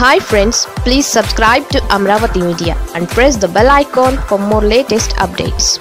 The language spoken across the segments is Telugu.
hi friends please subscribe to Amaravati media and press the bell icon for more latest updates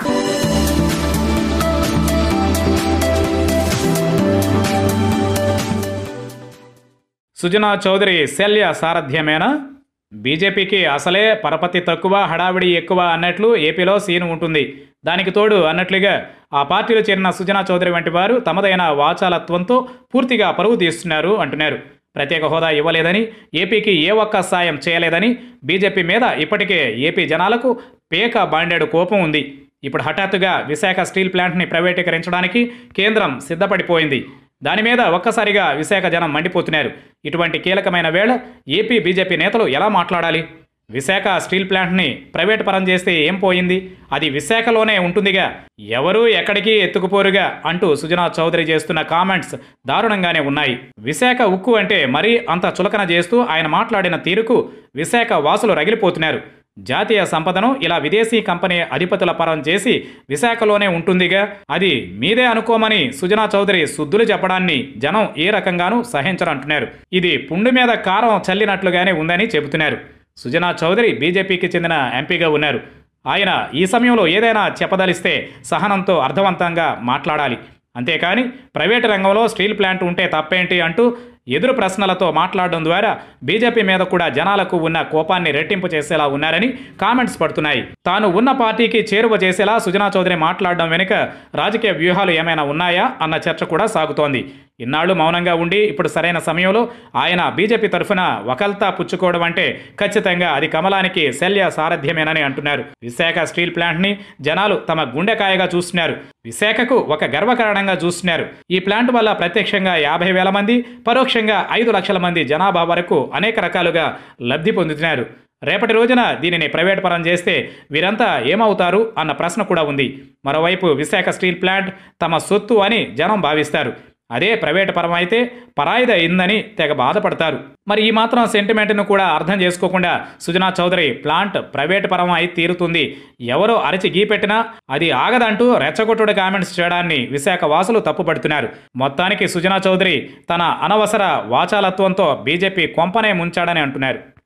Sujana Chowdary శల్య సారథ్యమేనా బీజేపీకి అసలే పరపతి తక్కువ హడావిడి ఎక్కువ అన్నట్లు ఏపీలో సీన్ ఉంటుంది దానికి తోడు అన్నట్లుగా ఆ పార్టీలో చేరిన సుజనా చౌదరి వంటి వారు తమదైన వాచాలత్వంతో పూర్తిగా పరువు తీస్తున్నారు అంటున్నారు ప్రత్యేక హోదా ఇవ్వలేదని ఏపీకి ఏ ఒక్క సాయం చేయలేదని బీజేపీ మీద ఇప్పటికే ఏపీ జనాలకు పేక బాండేడు కోపం ఉంది ఇప్పుడు హఠాత్తుగా విశాఖ స్టీల్ ప్లాంట్ని ప్రైవేటీకరించడానికి కేంద్రం సిద్ధపడిపోయింది దాని మీద ఒక్కసారిగా విశాఖ జనం మండిపోతున్నారు ఇటువంటి కీలకమైన వేళ ఏపీ బీజేపీ నేతలు ఎలా మాట్లాడాలి విశాఖ స్టీల్ ప్లాంట్ని ప్రైవేట్ పరం చేస్తే ఏం పోయింది అది విశాఖలోనే ఉంటుందిగా ఎవరూ ఎక్కడికి ఎత్తుకుపోరుగా అంటూ సుజనా చౌదరి చేస్తున్న కామెంట్స్ దారుణంగానే ఉన్నాయి విశాఖ ఉక్కు అంటే మరీ అంత చులకన చేస్తూ ఆయన మాట్లాడిన తీరుకు విశాఖ వాసులు రగిలిపోతున్నారు జాతీయ సంపదను ఇలా విదేశీ కంపెనీ అధిపతుల పరం చేసి విశాఖలోనే ఉంటుందిగా అది మీదే అనుకోమని సుజనా చౌదరి సుద్దులు చెప్పడాన్ని జనం ఏ రకంగానూ సహించరంటున్నారు ఇది పుండు మీద కారం చల్లినట్లుగానే ఉందని చెబుతున్నారు సుజనా చౌదరి బీజేపీకి చెందిన ఎంపీగా ఉన్నారు ఆయన ఈ సమయంలో ఏదైనా చెప్పదలిస్తే సహనంతో అర్థవంతంగా మాట్లాడాలి అంతేకాని ప్రైవేటు రంగంలో స్టీల్ ప్లాంట్ ఉంటే తప్పేంటి అంటూ ఎదురు ప్రశ్నలతో మాట్లాడడం ద్వారా బీజేపీ మీద కూడా జనాలకు ఉన్న కోపాన్ని రెట్టింపు చేసేలా ఉన్నారని కామెంట్స్ పడుతున్నాయి తాను ఉన్న పార్టీకి చేరువ చేసేలా సుజనా చౌదరి మాట్లాడడం వెనుక రాజకీయ వ్యూహాలు ఏమైనా ఉన్నాయా అన్న చర్చ కూడా సాగుతోంది ఇన్నాళ్లు మౌనంగా ఉండి ఇప్పుడు సరైన సమయంలో ఆయన బీజేపీ తరఫున వకల్తా పుచ్చుకోవడం అంటే ఖచ్చితంగా అది కమలానికి శల్య సారథ్యమేనని అంటున్నారు విశాఖ స్టీల్ ప్లాంట్ని జనాలు తమ గుండెకాయగా చూస్తున్నారు విశాఖకు ఒక గర్వకారణంగా చూస్తున్నారు ఈ ప్లాంట్ వల్ల ప్రత్యక్షంగా యాభై వేల మంది పరోక్షంగా ఐదు లక్షల మంది జనాభా వరకు అనేక రకాలుగా లబ్ధి పొందుతున్నారు రేపటి రోజున దీనిని ప్రైవేట్ పరం చేస్తే వీరంతా ఏమవుతారు అన్న ప్రశ్న కూడా ఉంది మరోవైపు విశాఖ స్టీల్ ప్లాంట్ తమ సొత్తు అని జనం భావిస్తారు అదే ప్రైవేట్ పరం అయితే పరాయిద అయిందని తెగ బాధపడతారు మరి ఈ మాత్రం సెంటిమెంట్ను కూడా అర్థం చేసుకోకుండా సుజనా చౌదరి ప్లాంట్ ప్రైవేట్ పరం అయి తీరుతుంది ఎవరో అరచి గీపెట్టినా అది ఆగదంటూ రెచ్చగొట్టుడు కామెంట్స్ చేయడాన్ని విశాఖ వాసులు తప్పుపడుతున్నారు మొత్తానికి సుజనా చౌదరి తన అనవసర వాచాలత్వంతో బీజేపీ కొంపనే ముంచాడని అంటున్నారు